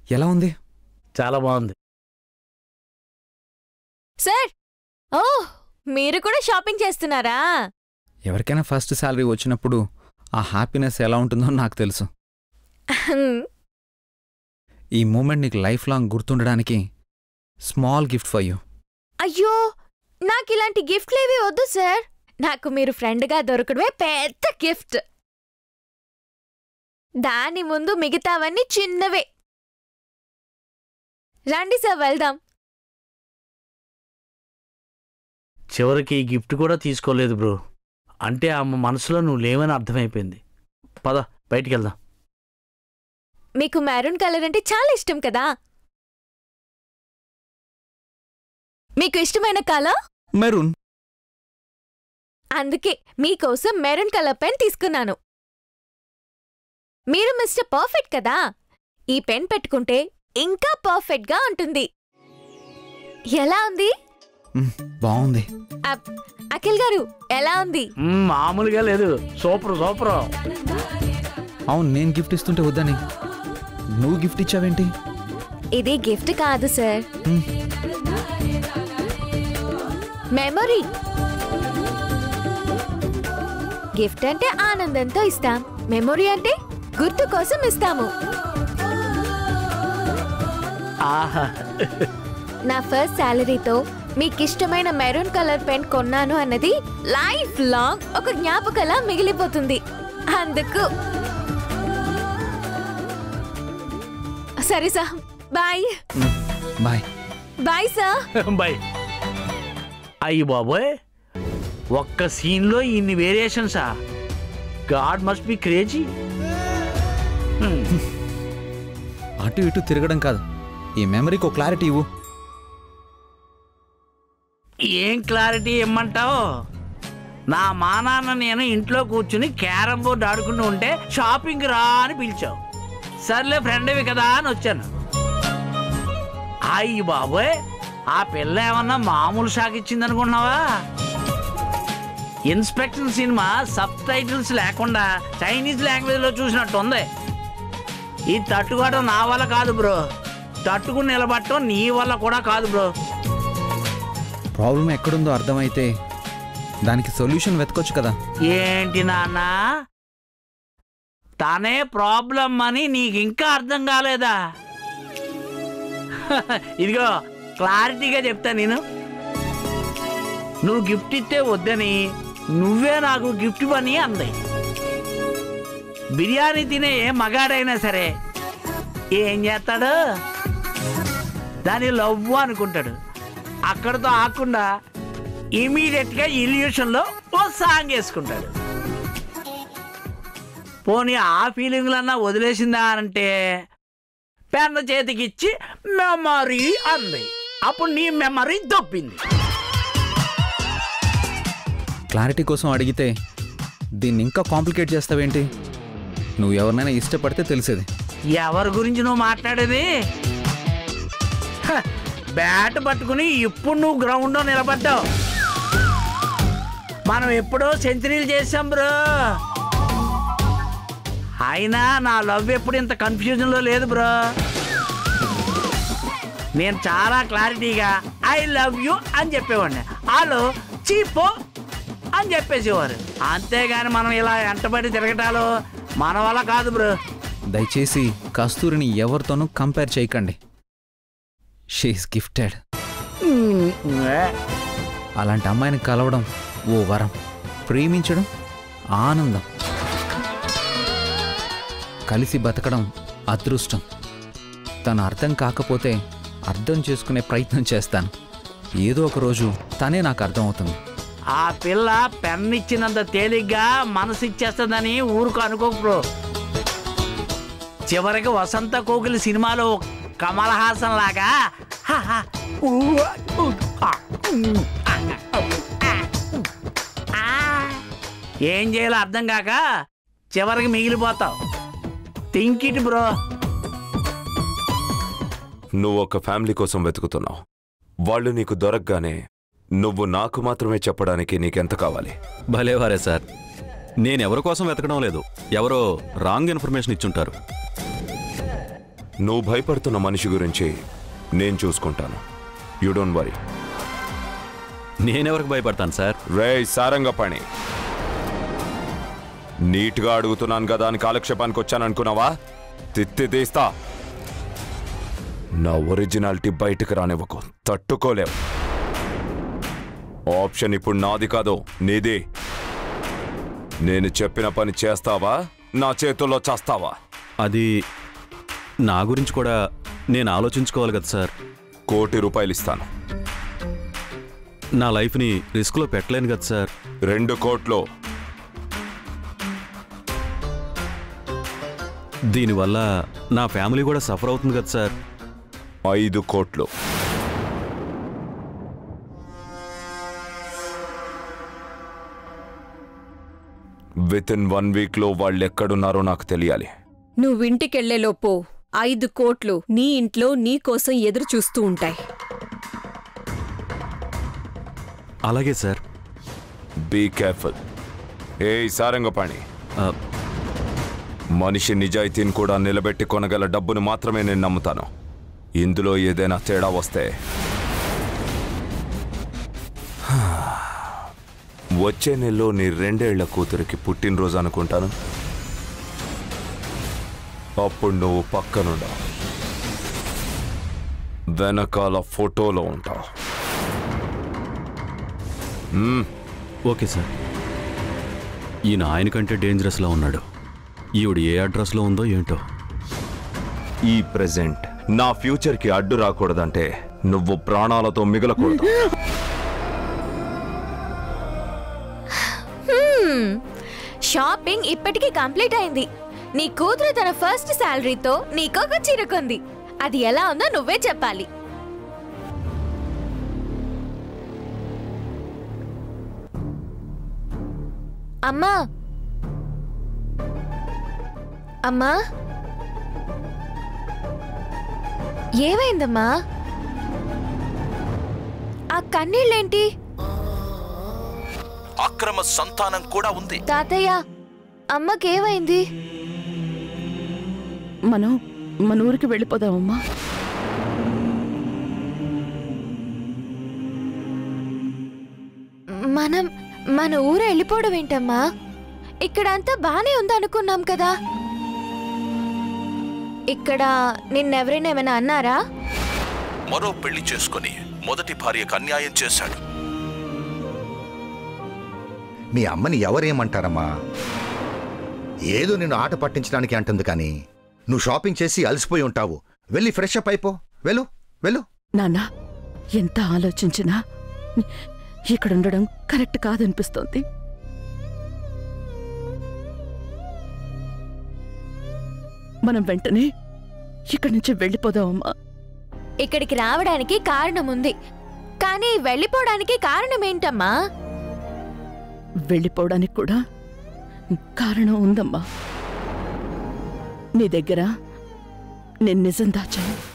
ఎలా ఉంది చాలా బాగుంది సార్ ఓ మీరు కూడా షాపింగ్ చేస్తున్నారా ఎవరికైనా ఫస్ట్ శాలరీ వచ్చినప్పుడు ఆ హ్యాపీనెస్ ఎలా ఉంటుందో నాకు తెలుసు ఈ మూమెంట్ నీకు లైఫ్ లాంగ్ గుర్తుండడానికి స్మాల్ గిఫ్ట్ ఫర్ యూ అయ్యో నాకు ఇలాంటి గిఫ్ట్లేవి వద్దు సార్ నాకు మీరు ఫ్రెండ్గా దొరకడమే పెద్ద గిఫ్ట్ దాని ముందు మిగతావన్నీ చిన్నవే రండి సార్ వెళ్దాం చివరికి ఈ గిఫ్ట్ కూడా తీసుకోలేదు బ్రో అంటే ఆమె మనసులో నువ్వు లేవని అర్థమైపోయింది పద బయటికి వెళ్దాం మీకు మెరూన్ కలర్ అంటే చాలా ఇష్టం కదా మీకు ఇష్టమైన కలర్ మెరూన్ అందుకే మీకోసం మెరూన్ కలర్ పెన్ తీసుకున్నాను మీరు మిస్టర్ పర్ఫెక్ట్ కదా ఈ పెన్ పెట్టుకుంటే ఇంకా పర్ఫెక్ట్గా ఉంటుంది ఎలా ఉంది బాగుంది అప్- అఖిల్ గారు ఎలా ఉంది మ్మ్, మామూలుగా లేదు సూపర్ సూపర్ అవును నేను గిఫ్ట్ ఇస్తుంటే వద్దని నువ్వు గిఫ్ట్ ఇచ్చావేంటి ఇది గిఫ్ట్ కాదు సార్ మ్మ్. మెమరీ గిఫ్ట్ అంటే ఆనందంతో ఇస్తాం మెమొరీ అంటే గుర్తు కోసం ఇస్తాము ఆహా నా ఫస్ట్ శాలరీతో మీకిష్టమైన మెరూన్ కలర్ పెన్ కొన్నాను అన్నది లైఫ్ లాంగ్ ఒక జ్ఞాపకలా మిగిలిపోతుంది అందుకు సరే సా bye bye bye sir bye అయ్యి బాబోయ్ ఒక్క సీన్లో ఇన్ని వేరియేషన్సా గాడ్ మస్ట్ బి క్రేజీ అటు ఇటు తిరగడం కాదు ఈ మెమరీకి ఒక క్లారిటీ ఇవ్వు ఏం క్లారిటీ ఇమ్మంటావు నా మా నాన్న నేను ఇంట్లో కూర్చుని క్యారం బోర్డు ఆడుకుంటూ ఉంటే షాపింగ్ రా అని పిలిచావు సర్లే ఫ్రెండ్వి కదా అని వచ్చాను అయ్యి బాబోయ్ ఆ పిల్ల ఏమన్నా మామూలు షాక్ ఇచ్చింది అనుకున్నావా ఇన్స్పెక్షన్ సినిమా సబ్ టైటిల్స్ లేకుండా చైనీస్ లాంగ్వేజ్లో చూసినట్టు ఉంది ఈ తట్టుకోవడం నా వల్ల కాదు బ్రో తట్టుకుని నిలబడటం నీ వల్ల కూడా కాదు బ్రో ప్రాబ్లం ఎక్కడుందో అర్థమైతే దానికి సొల్యూషన్ వెతకొచ్చు కదా ఏంటి నాన్న తనే ప్రాబ్లం అని నీకు ఇంకా అర్థం కాలేదా ఇదిగో క్లారిటీగా చెప్తా నేను నువ్వు గిఫ్ట్ ఇస్తే వద్దని నువ్వే నాకు గిఫ్ట్ పని అంది బిర్యానీ తినే ఏ మగాడైనా సరే ఏం చేస్తాడు దాని లవ్ అనుకుంటాడు అక్కడతో ఆకుండా ఇమీడియట్గా ఇల్యూషన్లో ఓ సాంగ్ వేసుకుంటాడు పోనీ ఆ ఫీలింగ్లన్నా వదిలేసిందా అంటే పెన్న చేతికి ఇచ్చి మెమరీ అంది అప్పుడు నీ మెమరీ దొప్పింది క్లారిటీ కోసం అడిగితే దీన్ని ఇంకా కాంప్లికేట్ చేస్తావేంటి నువ్వు ఎవరినైనా ఇష్టపడితే తెలిసేది ఎవరి గురించి నువ్వు మాట్లాడేది హ, బ్యాట్ పట్టుకుని ఇప్పుడు నువ్వు గ్రౌండ్లో నిలబడ్డావు మనం ఎప్పుడో సెంచరీలు చేసాం బ్రో అయినా నా లవ్ ఎప్పుడు ఇంత కన్ఫ్యూజన్లో లేదు బ్రో నేను చాలా క్లారిటీగా ఐ లవ్ యూ అని చెప్పేవాడిని వాళ్ళు చీపో అని చెప్పేసేవారు అంతేగాని మనం ఇలా వెంటబడి తిరగటాలు మన వల్ల కాదు బ్రో దయచేసి కస్తూరిని ఎవరితోనూ కంపేర్ చేయకండి షీఈస్ గిఫ్టెడ్ అలాంటి అమ్మాయిని కలవడం ఓ వరం ప్రేమించడం ఆనందం కలిసి బతకడం అదృష్టం తను అర్థం కాకపోతే అర్థం చేసుకునే ప్రయత్నం చేస్తాను ఏదో ఒక రోజు తనే నాకు అర్థం అవుతుంది ఆ పిల్ల పెన్ ఇచ్చినంత తేలిగ్గా మనసు ఇచ్చేస్తుందని ఊరుకు అనుకోకు బ్రో చివరికి వసంత కోకిలి సినిమాలో కమల్ హాసన్ లాగా హా, హా, ఊ, ఊ, ఆ, ఊ, ఆ, ఆ, ఆ. ఏం చేయాలో అర్థం కాక చివరికి మిగిలిపోతావు థింక్ ఇట్ బ్రో నువ్వు ఒక ఫ్యామిలీ కోసం వెతుకుతున్నావు వాళ్ళు నీకు దొరకగానే నువ్వు నాకు మాత్రమే చెప్పడానికి నీకెంత కావాలి భలేవారే సార్ నేను ఎవరి కోసం వెతకడం లేదు ఎవరో రాంగ్ ఇన్ఫర్మేషన్ ఇచ్చుంటారు నువ్వు భయపడుతున్న మనిషి గురించి నేను చూసుకుంటాను యూ డోంట్ వరీ నేనెవరికి భయపడతాను సార్ రే సారంగ పని నీట్గా అడుగుతున్నాను కదా అని కాలక్షేపానికి వచ్చాననుకున్నావా తిత్తి తీస్తా నా ఒరిజినాలిటీ బయటకు రానివ్వకు తట్టుకోలేవు ఆప్షన్ ఇప్పుడు నాది కాదు నీది నేను చెప్పిన పని చేస్తావా నా చేతుల్లో చేస్తావా అది నా గురించి కూడా నేను ఆలోచించుకోవాలి కదా సార్ కోటి రూపాయలు ఇస్తాను నా లైఫ్ని రిస్క్లో పెట్టలేను కదా సార్ రెండు కోట్లు దీనివల్ల నా ఫ్యామిలీ కూడా సఫర్ అవుతుంది కదా సార్ ఐదు కోట్లు విత్ ఇన్ వన్ వీక్లో వాళ్ళు ఎక్కడున్నారో నాకు తెలియాలి నువ్వింటికెళ్లేలోపు ఐదు కోట్లు నీ ఇంట్లో నీ కోసం ఎదురు చూస్తూ ఉంటాయి అలాగే సార్ బీ కేర్ఫుల్ ఏ సారంగపాణి ఆ, మనిషి నిజాయితీని కూడా నిలబెట్టి కొనగల డబ్బును మాత్రమే నేను నమ్ముతాను ఇందులో ఏదైనా తేడా వస్తే వచ్చే నెలలో నీ రెండేళ్ల కూతురికి పుట్టినరోజు అనుకుంటాను అప్పుడు నువ్వు పక్కనుండవు వెనకాల ఫోటోలో ఉంటావు ఓకే సార్ ఈయన ఆయన కంటే డేంజరస్లా ఉన్నాడు ఈవిడ ఏ అడ్రస్లో ఉందో ఏంటో ఈ ప్రెజెంట్ నా ఫ్యూచర్కి అడ్డు రాకూడదంటే నువ్వు ప్రాణాలతో మిగలకూడదు షాపింగ్ ఇప్పటికీ కంప్లీట్ అయింది నీ కూతురు తన ఫస్ట్ శాలరీతో నీకొక చీర కొంది అది ఎలా ఉందో నువ్వే చెప్పాలి అమ్మా అమ్మా ఏమైందమ్మా ఆ కన్నీళ్ళేంటి అక్రమ సంతానం కూడా ఉంది తాతయ్య అమ్మకేమైంది మనం మన ఊరికి వెళ్ళిపోదామమ్మా మనం మన ఊరు వెళ్ళిపోవడం ఏంటమ్మా ఇక్కడంతా బానే ఉందనుకున్నాం కదా ఇక్కడ నిన్నెవరైనా ఏమైనా అన్నారా మరో పెళ్లి చేసుకుని మొదటి భార్యకు అన్యాయం చేశాడు మీ అమ్మని ఎవరేమంటారమ్మా ఏదో నిన్ను ఆట పట్టించడానికి అంటుంది కానీ నువ్వు షాపింగ్ చేసి అలసిపోయి ఉంటావు వెళ్ళి ఫ్రెష్ అప్ అయిపో వెళ్ళు వెళ్ళు నాన్న ఎంత ఆలోచించినా ఇక్కడ ఉండడం కరెక్ట్ కాదనిపిస్తోంది మనం వెంటనే ఇక్కడి నుంచి వెళ్ళిపోదామమ్మా ఇక్కడికి రావడానికి కారణం ఉంది కానీ వెళ్ళిపోవడానికి కారణం ఏంటమ్మా వెళ్ళిపోవడానికి కూడా కారణం ఉందమ్మా నీ దగ్గర నేను నిజం దాచాను